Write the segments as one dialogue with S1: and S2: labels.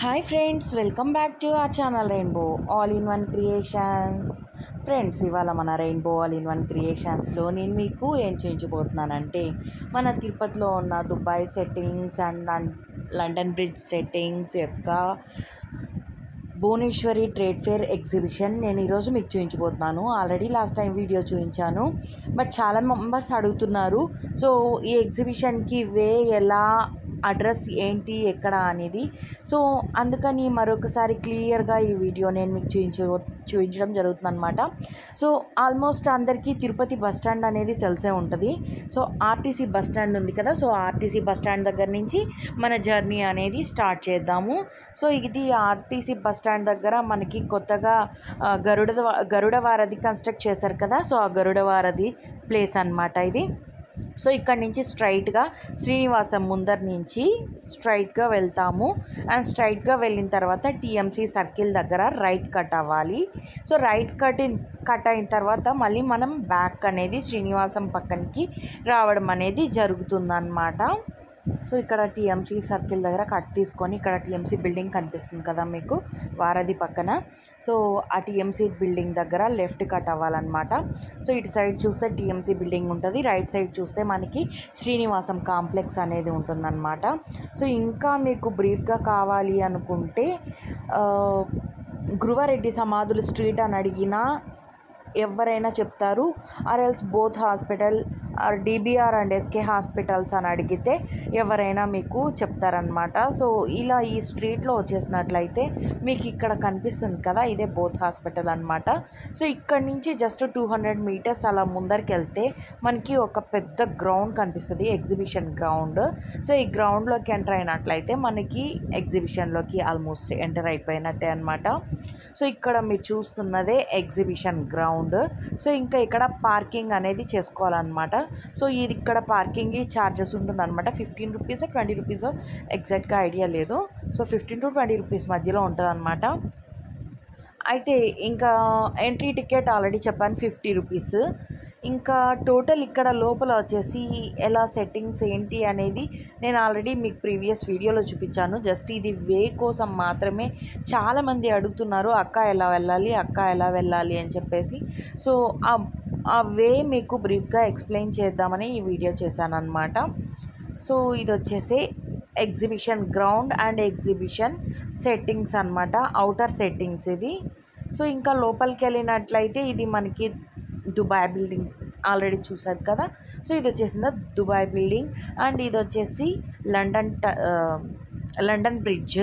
S1: hi friends welcome back to our channel rainbow all in one creations friends ఇవాళ మన rainbow all in one క్రియేషన్స్లో నేను మీకు ఏం చేయించబోతున్నానంటే మన తిరుపతిలో ఉన్న Dubai settings and London bridge settings యొక్క భువనేశ్వరి ట్రేడ్ ఫేర్ ఎగ్జిబిషన్ నేను ఈరోజు మీకు చూపించబోతున్నాను ఆల్రెడీ లాస్ట్ టైం వీడియో చూపించాను బట్ చాలా మెంబర్స్ అడుగుతున్నారు సో ఈ ఎగ్జిబిషన్కి వే ఎలా అడ్రస్ ఏంటి ఎక్కడ అనేది సో అందుకని మరొకసారి క్లియర్గా ఈ వీడియో నేను మీకు చూపించ చూపించడం జరుగుతుంది అనమాట సో ఆల్మోస్ట్ అందరికీ తిరుపతి బస్ స్టాండ్ అనేది తెలిసే ఉంటుంది సో ఆర్టీసీ బస్ స్టాండ్ ఉంది కదా సో ఆర్టీసీ బస్ స్టాండ్ దగ్గర నుంచి మన జర్నీ అనేది స్టార్ట్ చేద్దాము సో ఇది ఆర్టీసీ బస్ స్టాండ్ దగ్గర మనకి కొత్తగా ఆ, గరుడ గరుడ వారధి కన్స్ట్రక్ట్ చేశారు కదా సో ఆ గరుడ వారధి ప్లేస్ అన్నమాట ఇది సో ఇక్కడ నుంచి స్ట్రైట్గా శ్రీనివాసం ముందర నుంచి స్ట్రైట్గా వెళ్తాము అండ్ స్ట్రైట్గా వెళ్ళిన తర్వాత టీఎంసీ సర్కిల్ దగ్గర రైట్ కట్ అవ్వాలి so right cut in cut అయిన తర్వాత మళ్ళీ మనం బ్యాక్ అనేది శ్రీనివాసం పక్కనకి రావడం అనేది జరుగుతుందన్నమాట సో ఇక్కడ టీఎంసీ సర్కిల్ దగ్గర కట్ తీసుకొని ఇక్కడ టీఎంసీ బిల్డింగ్ కనిపిస్తుంది కదా మీకు వారధి పక్కన సో ఆ టీఎంసీ బిల్డింగ్ దగ్గర లెఫ్ట్ కట్ అవ్వాలన్నమాట సో ఇటు సైడ్ చూస్తే టీఎంసీ బిల్డింగ్ ఉంటుంది రైట్ సైడ్ చూస్తే మనకి శ్రీనివాసం కాంప్లెక్స్ అనేది ఉంటుందన్నమాట సో ఇంకా మీకు బ్రీఫ్గా కావాలి అనుకుంటే ఆ, గురువారెడ్డి సమాధులు స్ట్రీట్ అని అడిగినా ఎవరైనా చెప్తారు or else both hospital or DBR and SK hospitals అని అడిగితే ఎవరైనా మీకు చెప్తారనమాట సో ఇలా ఈ స్ట్రీట్లో వచ్చేసినట్లయితే మీకు ఇక్కడ కనిపిస్తుంది కదా ఇదే బోత్ హాస్పిటల్ అనమాట సో ఇక్కడ నుంచి జస్ట్ టూ హండ్రెడ్ మీటర్స్ అలా ముందరికి వెళ్తే మనకి ఒక పెద్ద గ్రౌండ్ కనిపిస్తుంది ఎగ్జిబిషన్ గ్రౌండ్ సో ఈ గ్రౌండ్లోకి ఎంటర్ అయినట్లయితే మనకి ఎగ్జిబిషన్లోకి ఆల్మోస్ట్ ఎంటర్ అయిపోయినట్టే అనమాట సో ఇక్కడ మీరు చూస్తున్నదే ఎగ్జిబిషన్ గ్రౌండ్ సో ఇంకా ఇక్కడ పార్కింగ్ అనేది చేసుకోవాలన్నమాట సో ఇది ఇక్కడ పార్కింగ్ ఛార్జెస్ ఉంటుందన్నమాట ఫిఫ్టీన్ రూపీస్ ట్వంటీ రూపీస్ ఎగ్జాక్ట్గా ఐడియా లేదు so fifteen to twenty rupees మధ్యలో ఉంటుందన్నమాట అయితే ఇంకా ఎంట్రీ టికెట్ ఆల్రెడీ చెప్పాను ఫిఫ్టీ రూపీస్ ఇంకా టోటల్ ఇక్కడ లోపల వచ్చేసి ఎలా సెట్టింగ్స్ ఏంటి అనేది నేను ఆల్రెడీ మీకు ప్రీవియస్ వీడియోలో చూపించాను జస్ట్ ఇది వే కోసం మాత్రమే చాలామంది అడుగుతున్నారు అక్క ఎలా వెళ్ళాలి అక్క ఎలా వెళ్ళాలి అని చెప్పేసి సో ఆ ఆ వే మీకు బ్రీఫ్గా ఎక్స్ప్లెయిన్ చేద్దామని ఈ వీడియో చేశాను అనమాట సో ఇది వచ్చేసి exhibition ground and exhibition settings అన్నమాట అవుటర్ సెట్టింగ్స్ ఇది సో ఇంకా లోపలికి వెళ్ళినట్లయితే ఇది మనకి దుబాయ్ బిల్డింగ్ ఆల్రెడీ చూసారు కదా సో ఇది వచ్చేసింది దుబాయ్ బిల్డింగ్ అండ్ ఇది వచ్చేసి లండన్ ట- ఆ, లండన్ బ్రిడ్జ్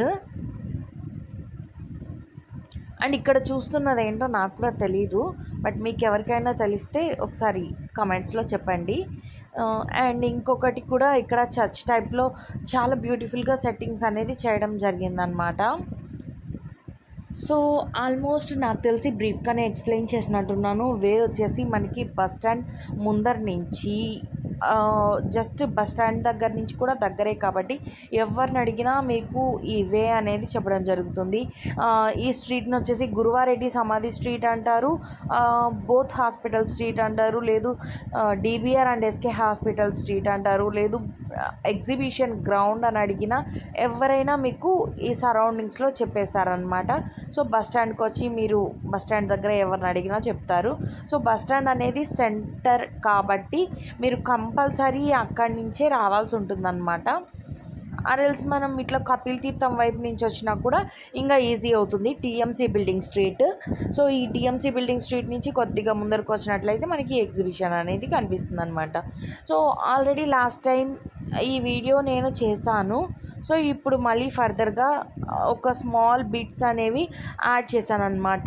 S1: అండ్ ఇక్కడ చూస్తున్నది ఏంటో నాకు కూడా తెలీదు బట్ మీకు ఎవరికైనా తెలిస్తే ఒకసారి కమెంట్స్లో చెప్పండి ఆ, అండ్ ఇంకొకటి కూడా ఇక్కడ చర్చ్ టైప్లో చాలా బ్యూటిఫుల్గా సెట్టింగ్స్ అనేది చేయడం జరిగిందనమాట సో ఆల్మోస్ట్ నాకు తెలిసి బ్రీఫ్గానే ఎక్స్ప్లెయిన్ చేసినట్టున్నాను వే వచ్చేసి మనకి బస్ స్టాండ్ ముందర నుంచి జస్ట్ బస్ స్టాండ్ దగ్గర నుంచి కూడా దగ్గరే కాబట్టి ఎవరిని అడిగినా మీకు ఈ వే అనేది చెప్పడం జరుగుతుంది ఆ, ఈ స్ట్రీట్ని వచ్చేసి గురువారెడ్డి సమాధి స్ట్రీట్ అంటారు బోత్ హాస్పిటల్ స్ట్రీట్ అంటారు లేదు DBR and SK hospital street అంటారు లేదు ఎగ్జిబిషన్ గ్రౌండ్ అని అడిగినా ఎవరైనా మీకు ఈ సరౌండింగ్స్లో చెప్పేస్తారనమాట సో బస్ స్టాండ్కి వచ్చి మీరు బస్ స్టాండ్ దగ్గర ఎవరిని అడిగినా చెప్తారు సో బస్ స్టాండ్ అనేది సెంటర్ కాబట్టి మీరు కంపల్సరీ అక్కడి నుంచే రావాల్సి ఉంటుందన్నమాట ఆర్ఎల్స్ మనం ఇట్లా కపిల్ తీర్థం వైపు నుంచి వచ్చినా కూడా ఇంకా ఈజీ అవుతుంది టీఎంసీ బిల్డింగ్ స్ట్రీట్ సో ఈ టీఎంసీ బిల్డింగ్ స్ట్రీట్ నుంచి కొద్దిగా ముందరకు వచ్చినట్లయితే మనకి ఎగ్జిబిషన్ అనేది కనిపిస్తుంది అనమాట సో ఆల్రెడీ లాస్ట్ టైం ఈ వీడియో నేను చేశాను సో ఇప్పుడు మళ్ళీ ఫర్దర్గా ఒక స్మాల్ బిట్స్ అనేవి యాడ్ చేశాను అనమాట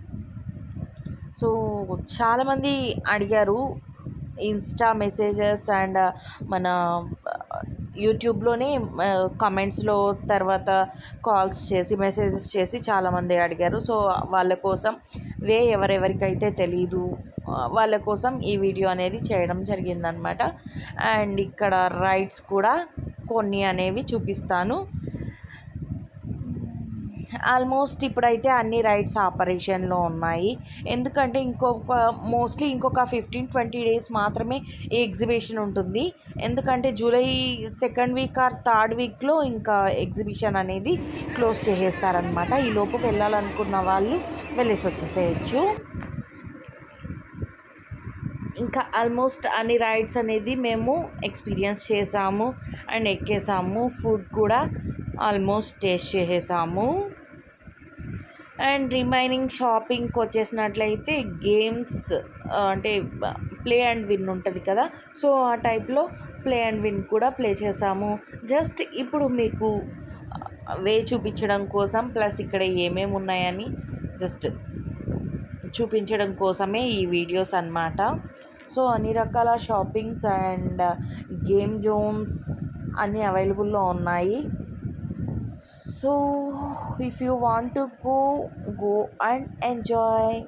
S1: సో చాలామంది అడిగారు ఇన్స్టా మెసేజెస్ అండ్ మన యూట్యూబ్లోనే కమెంట్స్లో తర్వాత కాల్స్ చేసి మెసేజెస్ చేసి చాలామంది అడిగారు సో వాళ్ళ కోసం వే ఎవరెవరికైతే తెలీదు ఆ, వాళ్ళ కోసం ఈ వీడియో అనేది చేయడం జరిగిందనమాట అండ్ ఇక్కడ రైడ్స్ కూడా కొన్ని అనేవి చూపిస్తాను ఆల్మోస్ట్ ఇప్పుడైతే అన్ని రైడ్స్ ఆపరేషన్లో ఉన్నాయి ఎందుకంటే ఇంకొక మోస్ట్లీ ఇంకొక ఫిఫ్టీన్ ట్వంటీ డేస్ మాత్రమే ఈ ఎగ్జిబిషన్ ఉంటుంది ఎందుకంటే July second week or third వీక్లో ఇంకా ఎగ్జిబిషన్ అనేది క్లోజ్ చేసేస్తారనమాట ఈ లోపు వెళ్ళాలనుకున్న వాళ్ళు వెళ్ళేసి వచ్చేసేయచ్చు ఇంకా ఆల్మోస్ట్ అన్ని రైడ్స్ అనేది మేము ఎక్స్పీరియన్స్ చేసాము అండ్ ఎక్కేసాము ఫుడ్ కూడా ఆల్మోస్ట్ టేస్ట్ చేసేసాము అండ్ రిమైనింగ్ షాపింగ్కి వచ్చేసినట్లయితే గేమ్స్ అంటే ప్లే అండ్ విన్ ఉంటుంది కదా సో ఆ టైప్లో ప్లే అండ్ విన్ కూడా ప్లే చేసాము జస్ట్ ఇప్పుడు మీకు వే చూపించడం కోసం ప్లస్ ఇక్కడ ఏమేమి ఉన్నాయని జస్ట్ చూపించడం కోసమే ఈ వీడియోస్ అన్నమాట సో అన్ని రకాల షాపింగ్స్ అండ్ గేమ్ జోన్స్ అన్నీ అవైలబుల్లో ఉన్నాయి so if you want to go go and enjoy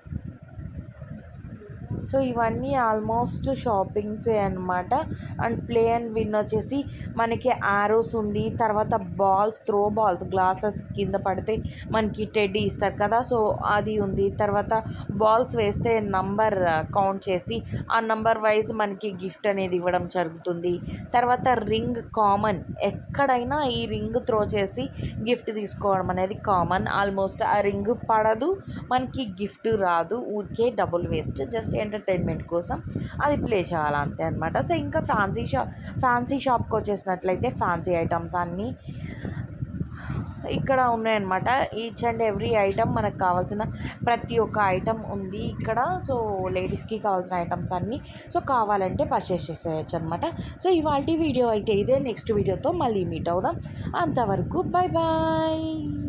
S1: so ఇవన్నీ ఆల్మోస్ట్ షాపింగ్సే అనమాట అండ్ ప్లే అండ్ విన్ వచ్చేసి మనకి ఆరోస్ ఉంది తర్వాత బాల్స్ త్రో బాల్స్ గ్లాసెస్ కింద పడితే మనకి టెడ్డీ ఇస్తారు కదా సో అది ఉంది తర్వాత బాల్స్ వేస్తే నంబర్ కౌంట్ చేసి ఆ నంబర్ వైజ్ మనకి గిఫ్ట్ అనేది ఇవ్వడం జరుగుతుంది తర్వాత రింగ్ కామన్ ఎక్కడైనా ఈ రింగ్ త్రో చేసి గిఫ్ట్ తీసుకోవడం అనేది కామన్ ఆల్మోస్ట్ ఆ రింగ్ పడదు మనకి గిఫ్ట్ రాదు ఊరికే డబుల్ వేస్ట్ జస్ట్ ఎంటర్టైన్మెంట్ కోసం అది ప్లే చేయాలి అంతే అనమాట సో ఇంకా ఫ్యాన్సీ షాప్ ఫ్యాన్సీ షాప్కి వచ్చేసినట్లయితే ఫ్యాన్సీ ఐటమ్స్ అన్నీ ఇక్కడ ఉన్నాయన్నమాట ఈచ్ అండ్ ఎవ్రీ ఐటమ్ మనకు కావాల్సిన ప్రతి ఒక్క ఐటమ్ ఉంది ఇక్కడ సో లేడీస్కి కావాల్సిన ఐటమ్స్ అన్నీ సో కావాలంటే పర్చేస్ చేసేయచ్చు అనమాట సో ఇవాళ వీడియో అయితే ఇదే నెక్స్ట్ వీడియోతో మళ్ళీ మీట్ అవుదాం అంతవరకు బాయ్ బాయ్